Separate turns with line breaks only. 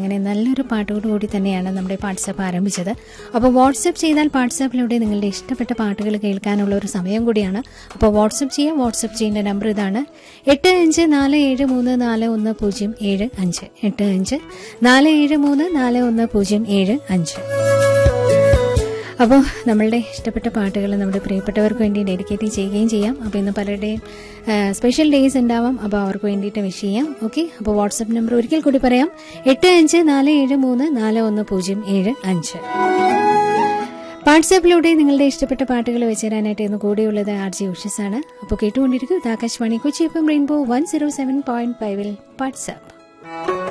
അങ്ങനെ നല്ലൊരു പാട്ടോടുകൂടി തന്നെയാണ് നമ്മുടെ വാട്സാപ്പ് ആരംഭിച്ചത് അപ്പോൾ വാട്സപ്പ് ചെയ്താൽ വാട്സാപ്പിലൂടെ നിങ്ങളുടെ ഇഷ്ടപ്പെട്ട പാട്ടുകൾ കേൾക്കാനുള്ള ഒരു സമയം കൂടിയാണ് അപ്പോൾ വാട്സപ്പ് ചെയ്യാം വാട്സപ്പ് ചെയ്യേണ്ട നമ്പർ ഇതാണ് എട്ട് അഞ്ച് നാല് ഏഴ് മൂന്ന് നാല് ഒന്ന് പൂജ്യം ഏഴ് അഞ്ച് എട്ട് അഞ്ച് നാല് ഏഴ് മൂന്ന് നാല് ഒന്ന് പൂജ്യം ഏഴ് അഞ്ച് അപ്പോൾ നമ്മളുടെ ഇഷ്ടപ്പെട്ട പാട്ടുകൾ നമ്മുടെ പ്രിയപ്പെട്ടവർക്ക് വേണ്ടി ഡെഡിക്കേറ്റ് ചെയ്യുകയും ചെയ്യാം അപ്പോൾ ഇന്ന് പലരുടെയും സ്പെഷ്യൽ ഡേയ്സ് ഉണ്ടാവാം അപ്പോൾ അവർക്ക് വേണ്ടിയിട്ട് വിഷ് ചെയ്യാം ഓക്കെ അപ്പോൾ വാട്സപ്പ് നമ്പർ ഒരിക്കൽ കൂടി പറയാം എട്ട് അഞ്ച് നാല് ഏഴ് മൂന്ന് നാല് ഒന്ന് പൂജ്യം ഏഴ് അഞ്ച് വാട്സാപ്പിലൂടെ നിങ്ങളുടെ ഇഷ്ടപ്പെട്ട പാട്ടുകൾ വെച്ചുതരാനായിട്ട് ഇന്ന് കൂടെയുള്ളത് ആർ ജി ഉഷസാണ് അപ്പോൾ കേട്ടുകൊണ്ടിരിക്കും Akashvani Kochi F M Rainbow one zero seven point ഫൈവിൽ വാട്സാപ്പ്